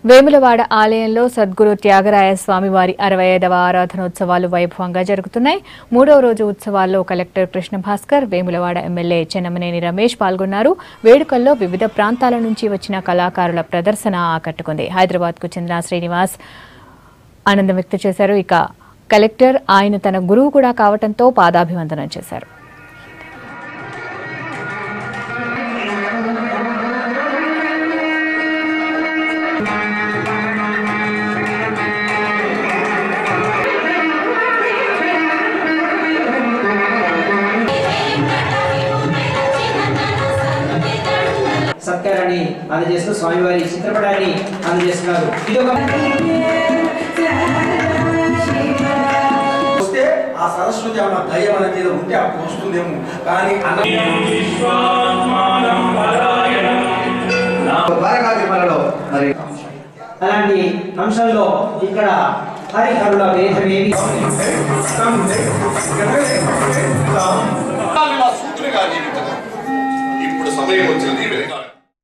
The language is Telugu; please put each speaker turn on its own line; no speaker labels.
వేములవాడ ఆలయంలో సద్గురు త్యాగరాయ స్వామి వారి అరవై ఐదవ ఆరాధనోత్సవాలు వైభవంగా జరుగుతున్నాయి మూడవ రోజు ఉత్సవాల్లో కలెక్టర్ కృష్ణ భాస్కర్ వేములవాడ ఎమ్మెల్యే చెన్నమనేని రమేష్ పాల్గొన్నారు వేడుకల్లో వివిధ ప్రాంతాల నుంచి వచ్చిన కళాకారుల ప్రదర్శన ఆకట్టుకుంది హైదరాబాద్కు చెందిన శ్రీనివాస్ ఆనందం వ్యక్తం చేశారు ఇక కలెక్టర్ ఆయన తన గురువు కూడా కావడంతో పాదాభివందనం చేశారు
సత్కారాన్ని అందజేస్తూ స్వామివారి చిత్రపటాన్ని అందజేస్తున్నారు ఇది ఒక
వస్తే ఆ సరస్వతి అన్న దయ్యం అనేది ఏదో ఉంటే అప్పుడు వస్తుందేమో కానీ అన్న ద్వారకా తిరుమలలో మరి
అలాంటి అంశంలో ఇక్కడ హరిహరుల వేదమేమి